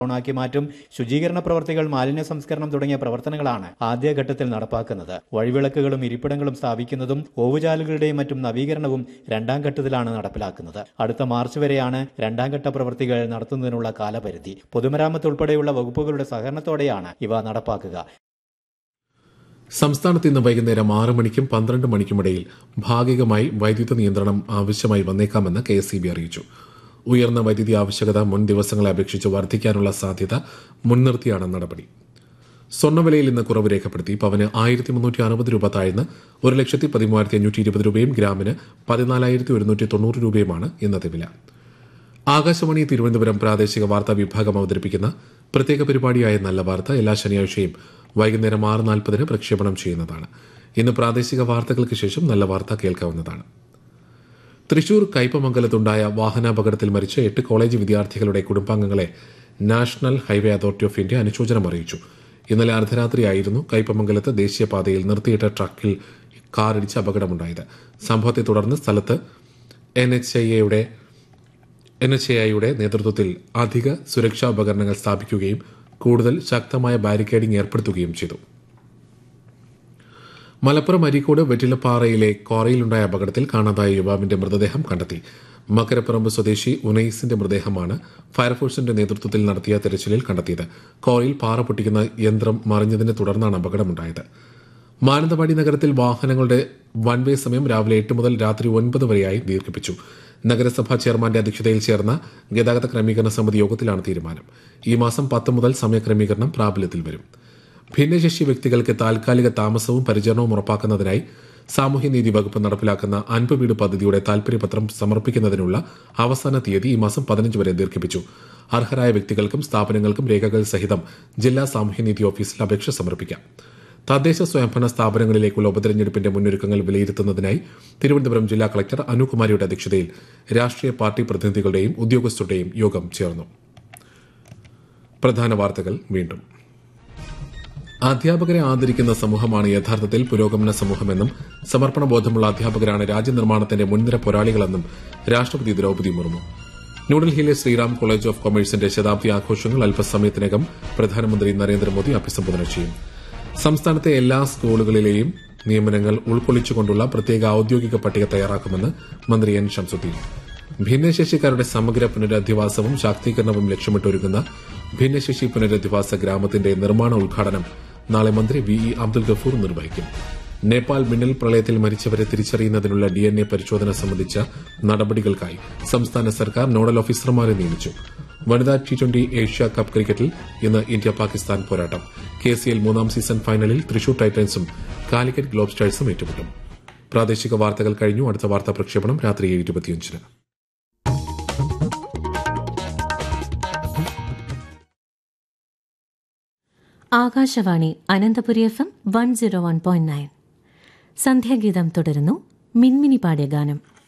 ാക്കി മാറ്റും ശുചീകരണ പ്രവർത്തികൾ മാലിന്യ സംസ്കരണം തുടങ്ങിയ പ്രവർത്തനങ്ങളാണ് ആദ്യഘട്ടത്തിൽ നടപ്പാക്കുന്നത് വഴിവിളക്കുകളും ഇരിപ്പിടങ്ങളും സ്ഥാപിക്കുന്നതും ഓവുചാലുകളുടെയും മറ്റും നവീകരണവും രണ്ടാം ഘട്ടത്തിലാണ് നടപ്പിലാക്കുന്നത് അടുത്ത മാർച്ച് വരെയാണ് രണ്ടാം ഘട്ട പ്രവൃത്തികൾ നടത്തുന്നതിനുള്ള കാലപരിധി പൊതുമരാമത്ത് ഉൾപ്പെടെയുള്ള വകുപ്പുകളുടെ സഹകരണത്തോടെയാണ് ഇവ നടപ്പാക്കുക സംസ്ഥാനത്ത് ഇന്ന് വൈകുന്നേരം ആറ് മണിക്കും പന്ത്രണ്ട് മണിക്കുമിടയിൽ ഭാഗികമായി വൈദ്യുത നിയന്ത്രണം ആവശ്യമായി വന്നേക്കാമെന്ന് കെ എസ് അറിയിച്ചു ഉയർന്ന വൈദ്യുതി ആവശ്യകത മുൻ ദിവസങ്ങളെ അപേക്ഷിച്ച് വർദ്ധിക്കാനുള്ള സാധ്യത മുൻനിർത്തിയാണ് നടപടി സ്വർണ്ണവിലയിൽ ഇന്ന് കുറവ് രേഖപ്പെടുത്തി പവന് ആയിരത്തി മുന്നൂറ്റി അറുപത് രൂപ താഴ്ന്ന് ഒരു ലക്ഷത്തി പതിമൂവായിരത്തി അഞ്ഞൂറ്റി ഇരുപത് രൂപയും ഗ്രാമിന് പതിനാലായിരത്തി ഒരുന്നൂറ്റി തൊണ്ണൂറ് രൂപയുമാണ് ഇന്നത്തെ വില ആകാശവാണി തിരുവനന്തപുരം പ്രാദേശിക വാർത്താ വിഭാഗം അവതരിപ്പിക്കുന്ന പ്രത്യേക പരിപാടിയായ നല്ല വാർത്ത എല്ലാ ശനിയാഴ്ചയും വൈകുന്നേരം ആറ് നാൽപ്പതിന് പ്രക്ഷേപണം ചെയ്യുന്നതാണ് ഇന്ന് പ്രാദേശിക വാർത്തകൾക്ക് ശേഷം നല്ല വാർത്ത കേൾക്കാവുന്നതാണ് തൃശൂർ കയ്പമംഗലത്തുണ്ടായ വാഹനാപകടത്തിൽ മരിച്ച എട്ട് കോളേജ് വിദ്യാർത്ഥികളുടെ കുടുംബാംഗങ്ങളെ national highway authority of India അനുശോചനം അറിയിച്ചു ഇന്നലെ അർദ്ധരാത്രിയായിരുന്നു കയ്പമംഗലത്ത് ദേശീയപാതയിൽ നിർത്തിയിട്ട ട്രക്കിൽ കാറിടിച്ച് അപകടമുണ്ടായത് സംഭവത്തെ തുടർന്ന് സ്ഥലത്ത് എൻ എച്ച് ഐയുടെ എൻ എച്ച് ഐയുടെ നേതൃത്വത്തിൽ അധിക സുരക്ഷാ ഉപകരണങ്ങൾ സ്ഥാപിക്കുകയും കൂടുതൽ ശക്തമായ ബാരിക്കേഡിംഗ് ഏർപ്പെടുത്തുകയും ചെയ്തു മലപ്പുറം അരീക്കോട് വെറ്റിലപ്പാറയിലെ ക്വാറിയിലുണ്ടായ അപകടത്തിൽ കാണാതായ യുവാവിന്റെ മൃതദേഹം കണ്ടെത്തി മക്കരപ്പറമ്പ് സ്വദേശി ഉനൈസിന്റെ മൃതദേഹമാണ് ഫയർഫോഴ്സിന്റെ നേതൃത്വത്തിൽ നടത്തിയ തെരച്ചിലിൽ കണ്ടെത്തിയത് ക്വാറിയിൽ പാറ പൊട്ടിക്കുന്ന യന്ത്രം മറിഞ്ഞതിനെ തുടർന്നാണ് അപകടമുണ്ടായത് മാനന്തവാടി നഗരത്തിൽ വാഹനങ്ങളുടെ വൺ വേ സമയം രാവിലെ എട്ട് മുതൽ രാത്രി ഒൻപത് വരെയായി ദീർഘിപ്പിച്ചു നഗരസഭാ ചെയർമാന്റെ അധ്യക്ഷതയിൽ ചേർന്ന ഗതാഗത ക്രമീകരണ സമിതി യോഗത്തിലാണ് തീരുമാനം ഈ മാസം പത്ത് മുതൽ സമയക്രമീകരണം പ്രാബല്യത്തിൽ വരും ഭിന്നശേഷി വ്യക്തികൾക്ക് താൽക്കാലിക താമസവും പരിചരണവും ഉറപ്പാക്കുന്നതിനായി സാമൂഹ്യനീതി വകുപ്പ് നടപ്പിലാക്കുന്ന അൻപ് വീട് പദ്ധതിയുടെ താൽപര്യപത്രം സമർപ്പിക്കുന്നതിനുള്ള അവസാന തീയതി ഈ മാസം പതിനഞ്ച് വരെ ദീർഘിപ്പിച്ചു അർഹരായ വ്യക്തികൾക്കും സ്ഥാപനങ്ങൾക്കും രേഖകൾ സഹിതം ജില്ലാ സാമൂഹ്യനീതി ഓഫീസിൽ അപേക്ഷ സമർപ്പിക്കാം തദ്ദേശ സ്വയംഭരണ സ്ഥാപനങ്ങളിലേക്കുള്ള ഉപതെരഞ്ഞെടുപ്പിന്റെ മുന്നൊരുക്കങ്ങൾ വിലയിരുത്തുന്നതിനായി തിരുവനന്തപുരം ജില്ലാ കളക്ടർ അനുകുമാരിയുടെ അധ്യക്ഷതയിൽ രാഷ്ട്രീയ പാർട്ടി പ്രതിനിധികളുടെയും ഉദ്യോഗസ്ഥരുടെയും യോഗം ചേർന്നു പ്രധാന വാർത്തകൾ വീണ്ടും അധ്യാപകരെ ആദരിക്കുന്ന സമൂഹമാണ് യഥാർത്ഥത്തിൽ പുരോഗമന സമൂഹമെന്നും സമർപ്പണ ബോധമുള്ള അധ്യാപകരാണ് രാജ്യനിർമ്മാണത്തിന്റെ മുൻനിര പോരാളികളെന്നും രാഷ്ട്രപതി ദ്രൌപദി മുർമു ന്യൂഡൽഹിയിലെ ശ്രീറാം കോളേജ് ഓഫ് കൊമേഴ്സിന്റെ ശതാബ്ദി ആഘോഷങ്ങൾ അല്പസമയത്തിനകം പ്രധാനമന്ത്രി നരേന്ദ്രമോദി അഭിസംബോധന ചെയ്യും സംസ്ഥാനത്തെ എല്ലാ സ്കൂളുകളിലെയും നിയമനങ്ങൾ ഉൾക്കൊള്ളിച്ചുകൊണ്ടുള്ള പ്രത്യേക ഔദ്യോഗിക പട്ടിക തയ്യാറാക്കുമെന്ന് മന്ത്രി എൻ ഷംസുദ്ദീൻ ഭിന്നശേഷിക്കാരുടെ സമഗ്ര പുനരധിവാസവും ശാക്തീകരണവും ലക്ഷ്യമിട്ടൊരുങ്ങുന്ന ഭിന്നശേഷി പുനരധിവാസ ഗ്രാമത്തിന്റെ നിർമ്മാണ ഉദ്ഘാടനം നാളെ മന്ത്രി വി ഇ അബ്ദുൽ ഗഫൂർ നിർവഹിക്കും നേപ്പാൾ മിന്നൽ പ്രളയത്തിൽ മരിച്ചവരെ തിരിച്ചറിയുന്നതിനുള്ള ഡി എൻ എ പരിശോധന സംബന്ധിച്ച നടപടികൾക്കായി സംസ്ഥാന സർക്കാർ നോഡൽ ഓഫീസർമാരെ നിയമിച്ചു വനിതാ ടി ട്വന്റി ഏഷ്യ കപ്പ് ക്രിക്കറ്റിൽ ഇന്ന് ഇന്ത്യ പാകിസ്ഥാൻ പോരാട്ടം കെ സി എൽ മൂന്നാം സീസൺ ഫൈനലിൽ തൃശൂർ ടൈറ്റൻസും കാലിക്കറ്റ് ഗ്ലോബ് സ്റ്റാഴ്സും ഏറ്റുമുട്ടും പ്രാദേശിക വാർത്തകൾ കഴിഞ്ഞു അടുത്ത വാർത്താ പ്രക്ഷേപണം രാത്രി ഏഴ് ഇരുപത്തിയഞ്ചിന് Akashvani Ananthapuri F M one zero one point nine സന്ധ്യാഗീതം തുടരുന്നു മിൻമിനി പാടിയ ഗാനം